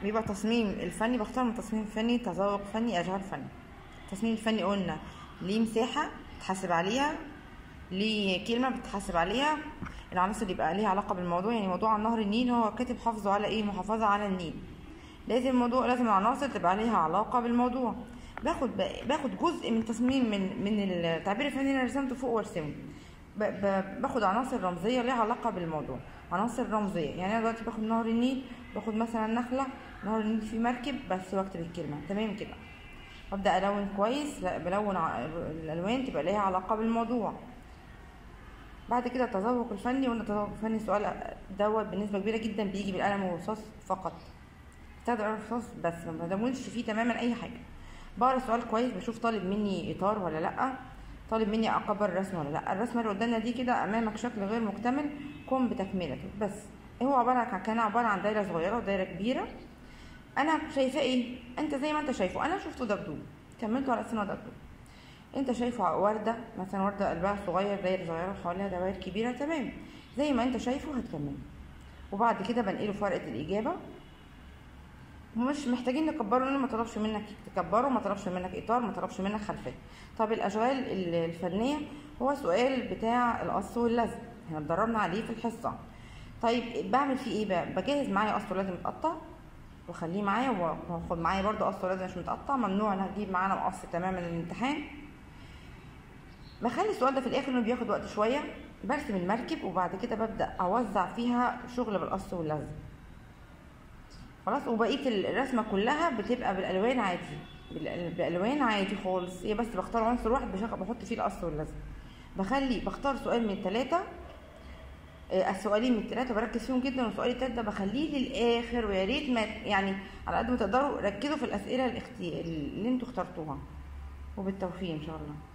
بيبقى تصميم الفني بختار من تصميم فني تذوق فني اشغال فني التصميم الفني قلنا ليه مساحة تحاسب عليها ليه كلمة بتحاسب عليها العناصر اللي يبقى ليها علاقة بالموضوع يعني موضوع عن نهر النيل هو كاتب حافظه على ايه محافظة على النيل لازم الموضوع لازم العناصر تبقى ليها علاقة بالموضوع باخد باخد جزء من تصميم من من التعبير الفني اللي انا رسمته فوق وارسمه ب- ب- باخد عناصر رمزيه ليها علاقه بالموضوع عناصر رمزيه يعني انا دلوقتي باخد نهر النيل باخد مثلا نخله نهر النيل فيه مركب بس واكتب الكلمه تمام كده ابدا الون كويس لا بلون ع- الالوان تبقى ليها علاقه بالموضوع بعد كده التذوق الفني قلنا التذوق الفني سؤال دوت بنسبه كبيره جدا بيجي بالقلم والرصاص فقط بستخدم قلم الرصاص بس ما بدونش فيه تماما اي حاجه بقرا السؤال كويس بشوف طالب مني اطار ولا لا طالب مني اكبر الرسمه ولا لا الرسمه اللي قدامنا دي كده امامك شكل غير مكتمل قم بتكملته بس هو عباره عن كان عباره عن دايره صغيره ودايره كبيره انا شايفاه ايه انت زي ما انت شايفه انا شفته دبدوب كملته على سنه دبدوب انت شايفه ورده مثلا ورده قلبها صغير دايره صغيره حواليها دوائر كبيره تمام زي ما انت شايفه هتكمله وبعد كده بنقله في ورقه الاجابه مش محتاجين نكبره لان ما طلبش منك تكبره ما طلبش منك اطار ما طلبش منك خلفيه طب الاشغال ال- الفنيه هو سؤال بتاع القص واللزق احنا اتدربنا عليه في الحصه طيب بعمل فيه ايه بقى بجهز معايا قص ولازم متقطع واخليه معايا واخد معايا برضو قص ولازم مش متقطع ممنوع ان اجيب معانا مقص تماما للامتحان بخلي السؤال ده في الاخر انه بياخد وقت شويه برسم المركب وبعد كده ببدا اوزع فيها شغل بالقص واللزق خلاص وبقيه الرسمه كلها بتبقى بالالوان عادي بال- بالالوان عادي خالص هي بس بختار عنصر واحد بشغل بحط فيه القص واللزق بخلي بختار سؤال من الثلاثه السؤالين من الثلاثه بركز فيهم جدا والسؤال التالت ده بخليه للاخر ويا ريت ما يعني على قد ما تقدروا ركزوا في الاسئله الاختي... اللي انتوا اخترتوها وبالتوفيق ان شاء الله